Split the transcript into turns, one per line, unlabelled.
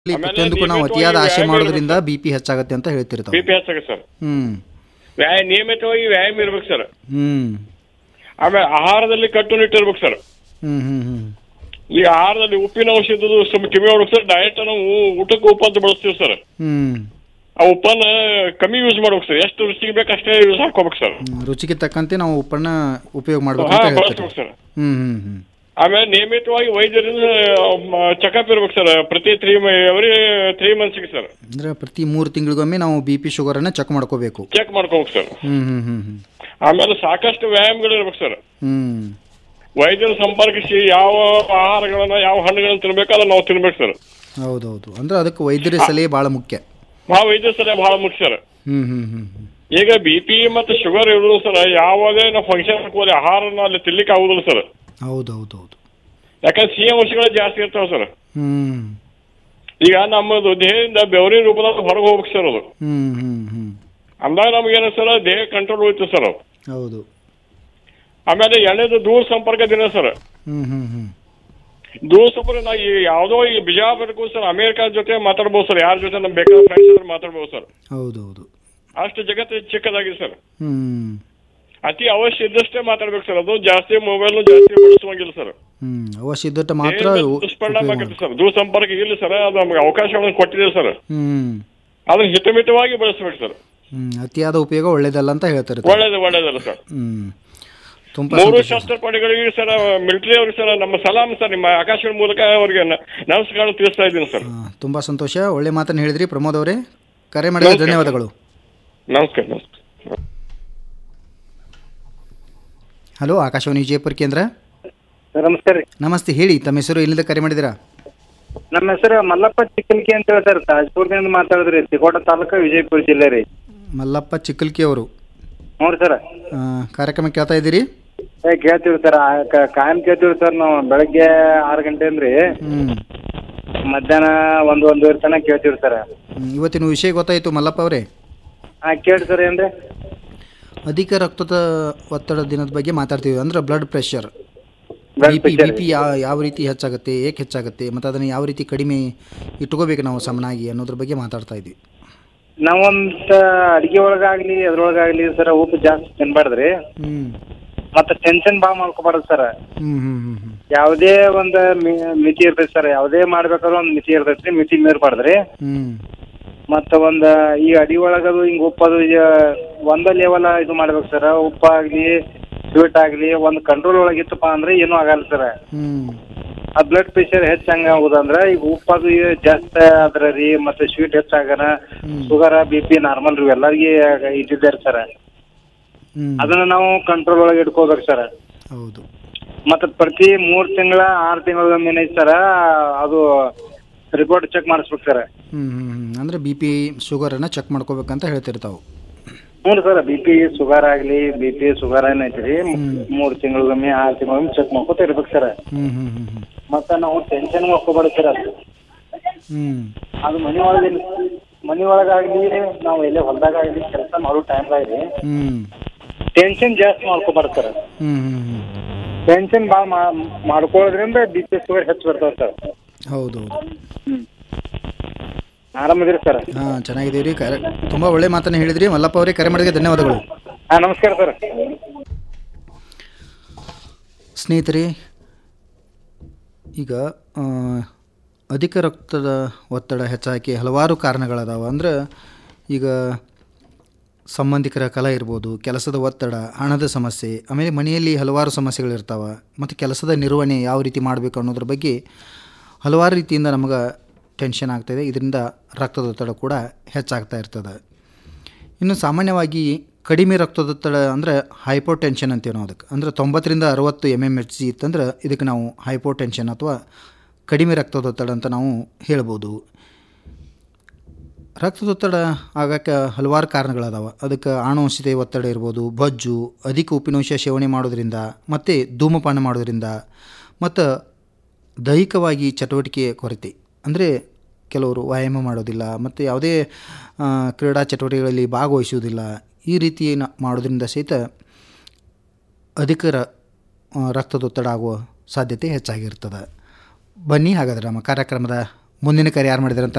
ಇಲ್ಲಿ
ಆಮೇಲೆ
ಪ್ರತಿಯೊಂದಕ್ಕೂ ನಾವು
ನಿಯಮಿತವಾಗಿ
ಅತಿಯಾದ ಆಶೆ
ವ್ಯಾಯಾಮ
ಮಾಡೋದ್ರಿಂದ ಬಿ ಪಿ ಹೆಚ್ಚಾಗತ್ತೆ ಅಂತ
ಬಿ
ಹೇಳ್ತಿರ್ತಾವೆ
ಪಿ ಹೆಚ್ಚಾಗ ಸರ್
ಹ್ಮ್
ವ್ಯಾಯ ನಿಯಮಿತವಾಗಿ ವ್ಯಾಯಾಮ ಇರ್ಬೇಕು ಸರ್
ಹ್ಮ್
ಆಮೇಲೆ ಆಹಾರದಲ್ಲಿ ಕಟ್ಟುನಿಟ್ಟಿರ್ಬೇಕು ಸರ್
ಹ್ಮ್ ಹ್ಮ್ ಹ್ಮ್
ಈ ಆಹಾರದಲ್ಲಿ ಉಪ್ಪಿನ ಅಂಶ ಇದ್ದದ್ದು ಸ್ವಲ್ಪ ಕಮ್ಮಿ ಮಾಡ್ಬೇಕು ಸರ್ ಡಯಟ್ ನಾವು ಊಟಕ್ಕೆ ಉಪ್ಪು ಅಂತ ಬಳಸ್ತೀವಿ ಸರ್
ಹ್ಮ್
ಆ ಉಪ್ಪನ್ನ ಕಮ್ಮಿ ಯೂಸ್ ಮಾಡ್ಬೇಕು ಸರ್ ಎಷ್ಟು ರುಚಿಗೆ ಬೇಕು ಅಷ್ಟೇ ಯೂಸ್ ಹಾಕೋಬೇಕು ಸರ್
ಹ್ಮ್. ರುಚಿಗೆ ತಕ್ಕಂತೆ ನಾವು ಉಪ್ಪನ್ನ ಉಪಯೋಗ ಮಾಡ್ಬೇಕು
ಹಾ
ಅಂತ ಹೇಳ್ತಾರೆ
ಬಳಸ್ಬೇಕು ಸರ್
ಹ್ಮ್ ಹ್ಮ್ ಹ್ಮ್
ಆಮೇಲೆ ನಿಯಮಿತವಾಗಿ ವೈದ್ಯರಿಂದ ಚೆಕಪ್ ಇರ್ಬೇಕು ಸರ್ ಪ್ರತಿ ತ್ರೀ ಎವ್ರಿ ತ್ರೀ ಮಂತ್ಸ್ಗೆ ಸರ್
ಅಂದ್ರೆ ಪ್ರತಿ ಮೂರು ತಿಂಗಳಿಗೊಮ್ಮೆ ನಾವು ಬಿ ಪಿ ಶುಗರನ್ನ ಚೆಕ್ ಮಾಡ್ಕೋಬೇಕು
ಚೆಕ್ ಮಾಡ್ಕೋಬೇಕು sir
hmm hmm hmm hmm
ಆಮೇಲೆ ಸಾಕಷ್ಟು ವ್ಯಾಯಾಮಗಳು ಇರ್ಬೇಕು ಸರ್
ಹ್ಮ್
ವೈದ್ಯರ ಸಂಪರ್ಕಿಸಿ ಯಾವ ಆಹಾರಗಳನ್ನ ಯಾವ ಹಣ್ಣುಗಳನ್ನ ತಿನ್ಬೇಕು ಅದನ್ನ ನಾವು ತಿನ್ಬೇಕು ಸರ್
ಹೌದೌದು ಅಂದ್ರೆ ಅದಕ್ಕೆ ವೈದ್ಯರ ಸಲಹೆ ಭಾಳ ಮುಖ್ಯ
ಆ ವೈದ್ಯ ಸಲಹೆ ಬಹಳ ಮುಖ್ಯ sir
hmm hmm hmm hmm
ಈಗ ಬಿ ಪಿ ಮತ್ತು ಶುಗರ್ ಇರೋದು ಸರ್ ಯಾವುದೇ ನಾವು ಫಂಕ್ಷನ್ ಹೋದ್ರೆ ಆಹಾರನ ಅಲ್ಲಿ ತಿನ್ಲಿಕ್ಕೆ ಆಗುದಿಲ್ಲ ಸರ್
ಹೌದೌದು ಹೌದು
ಯಾಕಂದ್ರೆ ಸಿಹಿ ಅಂಶಗಳು ಜಾಸ್ತಿ ಇರ್ತಾವೆ ಸರ್
ಹ್ಮ್
ಈಗ ನಮ್ಮದು ದೇಹದಿಂದ ಬೆವರಿನ ರೂಪದಾಗ ಹೊರಗೆ ಹೋಗ್ಬೇಕು ಸರ್ ಅದು
ಹ್ಮ್ ಹ್ಮ್ ಹ್ಮ್
ಅಂದಾಗ ನಮಗೇನು ಸರ್ ದೇಹ ಕಂಟ್ರೋಲ್ ಹೋಯ್ತು ಸರ್ ಅದು
ಹೌದು
ಆಮೇಲೆ ಎಣ್ಣೆದು ದೂರ ಸಂಪರ್ಕ ದಿನ ಸರ್
ಹ್ಮ್ ಹ್ಮ್ ಹ್ಮ್
ದೂರ ಸಂಪರ್ಕ ನಾ ಈ ಯಾವುದೋ ಈ ಬಿಜಾಪುರಕ್ಕೂ ಸರ್ ಅಮೆರಿಕ ಜೊತೆ ಮಾತಾಡ್ಬೋದು ಸರ್ ಯಾರ ಜೊತೆ ನಮ್ಮ ಬೇಕಾದ ಫ್ರೆಂಡ್ಸ್ ಜೊತೆ ಮಾತಾಡ್ಬೋದು ಸರ್
ಹೌದೌದು
ಅಷ್ಟು ಜಗತ್ತು ಚಿಕ್ಕದಾಗಿದೆ ಸರ್
ಹ್ಮ್
ಅತಿ ಅವಶ್ಯ ಇದ್ದಷ್ಟೇ ಮಾತಾಡ್ಬೇಕು ಸರ್ ಅದು ಜಾಸ್ತಿ ಮೊಬೈಲ್ ಜಾಸ್ತಿ ಬಳಸುವಂಗಿಲ್ಲ ಸರ್
ಹ್ಮ್ ಅವಶ್ಯ ಇದ್ದಟ್ಟು ಮಾತ್ರ
ದೇಹದ
ಉ-
ದುಷ್ಪರಿಣಾಮ
ಉಪಯೋಗ
ಆಗುತ್ತೆ ಸರ್ ದೂರ ಸಂಪರ್ಕ ಇಲ್ಲ ಸರ್ ಅದು ನಮಗೆ ಅವಕಾಶಗಳನ್ನು ಕೊಟ್ಟಿದೆ ಸರ್
ಹ್ಮ್
ಅದನ್ನ ಹಿತಮಿತವಾಗಿ ಬಳಸ್ಬೇಕು ಸರ್
ಹ್ಮ್ ಅತಿಯಾದ ಉಪಯೋಗ ಒಳ್ಳೇದಲ್ಲ ಅಂತ ಹೇಳ್ತಾರೆ ತಾವು.
ಒಳ್ಳೇದು ಒಳ್ಳೇದಲ್ಲ ಸರ್
ಹ್ಮ್ ತುಂಬಾ
ಮೂರು
ಸಂತೋಷ
ಶಸ್ತ್ರ ಪಡೆಗಳಿಗೆ ಸರ್ ಮಿಲಿಟರಿ ಅವ್ರಿಗೆ ಸರ್ ನಮ್ಮ ಸಲಾಮ್ ಸರ್ ನಿಮ್ಮ ಆಕಾಶವಾಣಿ ಮೂಲಕ ಅವರಿಗೆ ನ- ನಮಸ್ಕಾರ ತಿಳಿಸ್ತಾ ಇದ್ದೀನಿ ಸರ್
ಹಾ, ತುಂಬಾ ಸಂತೋಷ ಒಳ್ಳೆ ಮಾತನ್ನು ಹೇಳಿದ್ರಿ ಪ್ರಮೋದ್ ಅವರೇ ಕರೆ ಮಾಡಿದ
ನಮಸ್ಕಾರ.
ಧನ್ಯವಾದಗಳು
ನಮಸ್ಕಾರ ನಮಸ್ಕಾರ
ಹಲೋ ಆಕಾಶವಾಣಿ ವಿಜಯಪುರ ಕೇಂದ್ರ
ಸರ್ ನಮಸ್ಕಾರ ರೀ
ನಮಸ್ತೆ ಹೇಳಿ ತಮ್ಮ ಹೆಸರು ಎಲ್ಲಿಂದ ಕರೆ ಮಾಡಿದ್ದೀರಾ
ನಮ್ಮ ಹೆಸರು ಮಲ್ಲಪ್ಪ ಚಿಕ್ಕಲ್ಕಿ ಅಂತ ಹೇಳಿ ಸರ್ ತಾಜ್ಪುರದಿಂದ ಮಾತಾಡಿದ್ರಿ ತಿಕೋಟ ತಾಲೂಕು ವಿಜಯಪುರ ಜಿಲ್ಲೆ ರೀ
ಮಲ್ಲಪ್ಪ ಚಿಕ್ಕಲ್ಕಿ ಅವರು
ಹ್ಞೂ ರೀ ಸರ್
ಆ, ಕಾರ್ಯಕ್ರಮ ಕೇಳ್ತಾ ಇದ್ದೀರಿ
ಏ ಕೇಳ್ತೀವಿ ಸರ್ ಆ- ಕ- ಕಾಯಂ ಕೇಳ್ತೀವಿ ಸರ್ ನಾವು ಬೆಳಗ್ಗೆ ಆರು ಗಂಟೆಯಿಂದ ರೀ
ಹ್ಮ್
ಮಧ್ಯಾಹ್ನ ಒಂದು ಒಂದೂವರೆ ತನಕ ಕೇಳ್ತೀವಿ ಸರ್
ಹ್ಮ್, ಇವತ್ತಿನ ವಿಷಯ ಗೊತ್ತಾಯಿತು ಮಲ್ಲಪ್ಪ ಅವರೇ
ಹಾಂ ಕೇಳಿ ಸರ್ ಏನ್ರಿ
ಅಧಿಕ ರಕ್ತದ ಒತ್ತಡ ದಿನದ ಬಗ್ಗೆ ಮಾತಾಡ್ತೀವಿ ಅಂದ್ರೆ blood pressure
Blood
B P
pressure
B P ಯಾವ ಯಾವ ರೀತಿ ಹೆಚ್ಚಾಗುತ್ತೆ ಏಕೆ ಹೆಚ್ಚಾಗುತ್ತೆ ಮತ್ತು ಅದನ್ನು ಯಾವ ರೀತಿ ಕಡಿಮೆ ಇಟ್ಕೋಬೇಕು ನಾವು ಸಮನಾಗಿ ಅನ್ನೋದ್ರ ಬಗ್ಗೆ ಮಾತಾಡ್ತಾ ಇದ್ವಿ
ನಾವೊಂದು ಅಡಿಗೆ ಒಳಗಾಗ್ಲಿ ಅದ್ರೊಳಗಾಗ್ಲಿ ಸರ್ ಉಪ್ಪು ಜಾಸ್ತಿ ತಿನ್ಬಾರ್ದ್ರಿ
ಹ್ಞೂ
ಮತ್ತೆ ಟೆನ್ಷನ್ ಭಾಳ ಮಾಡ್ಕೋಬಾರ್ದು ಸರ್
ಹ್ಞೂ ಹ್ಞೂ ಹ್ಞೂ ಹ್ಞೂ
ಯಾವುದೇ ಒಂದು ಮಿ- ಮಿತಿ ಇರ್ತೈತಿ ಸರ್ ಯಾವುದೇ ಮಾಡ್ಬೇಕಾದ್ರೂ ಒಂದು ಮಿತಿ ಇರ್ತೈತಿ ಮಿತಿ ಮೀರ್ಬಾರ್ದ್ರಿ
ಹ್ಞೂ
ಮತ್ತ ಒಂದ ಈ ಅಡಿ ಒಳಗದು ಹಿಂಗ ಉಪ್ಪದು ಈಗ ಒಂದ ಲೆವೆಲ್ ಇದು ಮಾಡ್ಬೇಕು ಸರ್ ಉಪ್ಪಾಗ್ಲಿ ಸ್ವೀಟ್ ಆಗ್ಲಿ ಒಂದ್ ಕಂಟ್ರೋಲ್ ಒಳಗಿತ್ತಪ್ಪ ಅಂದ್ರೆ ಏನೂ ಆಗಲ್ಲ ಸರ್
ಹ್ಞೂ
ಆ ಬ್ಲಡ್ ಪ್ರೆಷರ್ ಹೆಚ್ಚ್ ಹಂಗ ಆಗುದಂದ್ರ ಈಗ ಉಪ್ಪದು ಜಾಸ್ತಿ ಆದ್ರ ರೀ ಮತ್ತೆ ಸ್ವೀಟ್ ಹೆಚ್ಚಾಗನ ಶುಗರ್ ಬಿ ಪಿ ನಾರ್ಮಲ್ ರೀ ಎಲ್ಲರಿಗೆ ಇದ್ದಿದ್ದಾರೆ ಸರ್
ಹ್ಞೂ
ಅದನ್ನ ನಾವು ಕಂಟ್ರೋಲ್ ಒಳಗೆ ಇಟ್ಕೋಬೇಕು ಸರ್
ಹೌದು
ಮತ್ತೆ ಪ್ರತಿ ಮೂರ್ ತಿಂಗಳ ಆರ್ ತಿಂಗಳಿಗೊಮ್ಮೆ ಏನೈತಿ ಸರ್ ಅದು ರಿಪೋರ್ಟ್ ಚೆಕ್ ಮಾಡಿಸ್ಬೇಕು ಸರ್
ಹ್ಞೂ ಹ್ಞೂ ಹ್ಞೂ ಅಂದರೆ ಬಿ ಪಿ ಶುಗರನ್ನು ಚೆಕ್ ಮಾಡ್ಕೋಬೇಕಂತ ಹೇಳ್ತಿರ್ತಾವೆ
ಹ್ಞೂ ಸರ್ ಬಿ ಪಿ ಶುಗರ್ ಆಗಲಿ ಬಿ ಪಿ ಶುಗರ್ ಏನೈತಿ ರೀ ಮೂರು ತಿಂಗಳಿಗೊಮ್ಮೆ ಆರು ತಿಂಗಳಿಗೊಮ್ಮೆ ಚೆಕ್ ಮಾಡ್ಕೊತ ಇರ್ಬೇಕು ಸರ್
ಹ್ಞೂ ಹ್ಞೂ ಹ್ಞೂ ಹ್ಞೂ
ಮತ್ತೆ ನಾವು ಟೆನ್ಷನ್ ಮಾಡ್ಕೋಬಾರ್ದು ಸರ್ ಅದು
ಹ್ಞೂ
ಅದು ಮನೆ ಒಳಗೆ ಮನೆ ಒಳಗಾಗಲಿ ನಾವು ಎಲ್ಲೇ ಹೊಲದಾಗಲಿ ಕೆಲಸ ಮಾಡೋ ಟೈಮ್ದಾಗ ರೀ
ಹ್ಞೂ
ಟೆನ್ಷನ್ ಜಾಸ್ತಿ ಮಾಡ್ಕೋಬಾರ್ದು ಸರ್
ಹ್ಞೂ ಹ್ಞೂ ಹ್ಞೂ
ಟೆನ್ಷನ್ ಭಾಳ ಮಾಡ್ಕೊಳ್ಳೋದ್ರಿಂದ ಬಿ ಪಿ ಶುಗರ್ ಹೆಚ್ಚು ಬರ್ತಾವೆ ಸರ್
ಹೌದು ಹೌದು
ಆರಾಮದಿರಿ ಸರ್
ಹಾಂ ಚೆನ್ನಾಗಿದ್ದೀವಿ ರೀ ಕರೆ ತುಂಬ ಒಳ್ಳೆ ಮಾತನ್ನು ಹೇಳಿದ್ರಿ ಮಲ್ಲಪ್ಪ ಅವರೇ ಕರೆ ಮಾಡಿದ ಧನ್ಯವಾದಗಳು
ಹಾಂ ನಮಸ್ಕಾರ ಸರ್
ಸ್ನೇಹಿತರೆ ಈಗ ಆ, ಅಧಿಕ ರಕ್ತದ ಒತ್ತಡ ಹೆಚ್ಚಾಗಿ ಹಲವಾರು ಕಾರಣಗಳದಾವ ಅಂದ್ರೆ ಈಗ ಸಂಬಂಧಿಕರ ಕಲ ಇರ್ಬೋದು ಕೆಲಸದ ಒತ್ತಡ ಹಣದ ಸಮಸ್ಯೆ ಆಮೇಲೆ ಮನೆಯಲ್ಲಿ ಹಲವಾರು ಸಮಸ್ಯೆಗಳಿರ್ತಾವೆ ಮತ್ತು ಕೆಲಸದ ನಿರ್ವಹಣೆ ಯಾವ ರೀತಿ ಮಾಡಬೇಕು ಅನ್ನೋದ್ರ ಬಗ್ಗೆ ಹಲವಾರು ರೀತಿಯಿಂದ ನಮಗೆ ಟೆನ್ಷನ್ ಆಗ್ತಾಯಿದೆ ಇದರಿಂದ ರಕ್ತದೊತ್ತಡ ಕೂಡ ಹೆಚ್ಚಾಗ್ತಾ ಇರ್ತದೆ ಇನ್ನು ಸಾಮಾನ್ಯವಾಗಿ ಕಡಿಮೆ ರಕ್ತದೊತ್ತಡ ಅಂದರೆ ಹೈಪೋ ಟೆನ್ಷನ್ ಅಂತೀವಿ ನಾವು ಅದಕ್ಕೆ ಅಂದರೆ ತೊಂಬತ್ತರಿಂದ ಅರವತ್ತು ಎಮ್ ಎಮ್ ಎಚ್ ಜಿ ಇತ್ತಂದ್ರೆ ಇದಕ್ಕೆ ನಾವು ಹೈಪೋ ಟೆನ್ಷನ್ ಅಥವಾ ಕಡಿಮೆ ರಕ್ತದೊತ್ತಡ ಅಂತ ನಾವು ಹೇಳ್ಬೋದು ರಕ್ತದೊತ್ತಡ ಆಗಕ್ಕೆ ಹಲವಾರು ಕಾರಣಗಳದಾವ ಅದಕ್ಕೆ ಆಣುವಂಶತೆ ಒತ್ತಡ ಇರ್ಬೋದು ಬೊಜ್ಜು ಅಧಿಕ ಉಪ್ಪಿನಂಶ ಸೇವನೆ ಮಾಡೋದ್ರಿಂದ ಮತ್ತು ಧೂಮಪಾನ ಮಾಡೋದ್ರಿಂದ ಮತ್ತು ದೈಹಿಕವಾಗಿ ಚಟುವಟಿಕೆ ಕೊರತೆ ಅಂದರೆ ಕೆಲವರು ವ್ಯಾಯಾಮ ಮಾಡೋದಿಲ್ಲ ಮತ್ತು ಯಾವುದೇ ಆ, ಕ್ರೀಡಾ ಚಟುವಟಿಕೆಗಳಲ್ಲಿ ಭಾಗವಹಿಸುವುದಿಲ್ಲ ಈ ರೀತಿ ನ- ಮಾಡೋದ್ರಿಂದ ಸಹಿತ ಅಧಿಕ ರ ಆ, ರಕ್ತದೊತ್ತಡ ಆಗುವ ಸಾಧ್ಯತೆ ಹೆಚ್ಚಾಗಿರ್ತದೆ ಬನ್ನಿ ಹಾಗಾದ್ರೆ ನಮ್ಮ ಕಾರ್ಯಕ್ರಮದ ಮುಂದಿನ ಕರೆ ಯಾರು ಮಾಡಿದಾರೆ ಅಂತ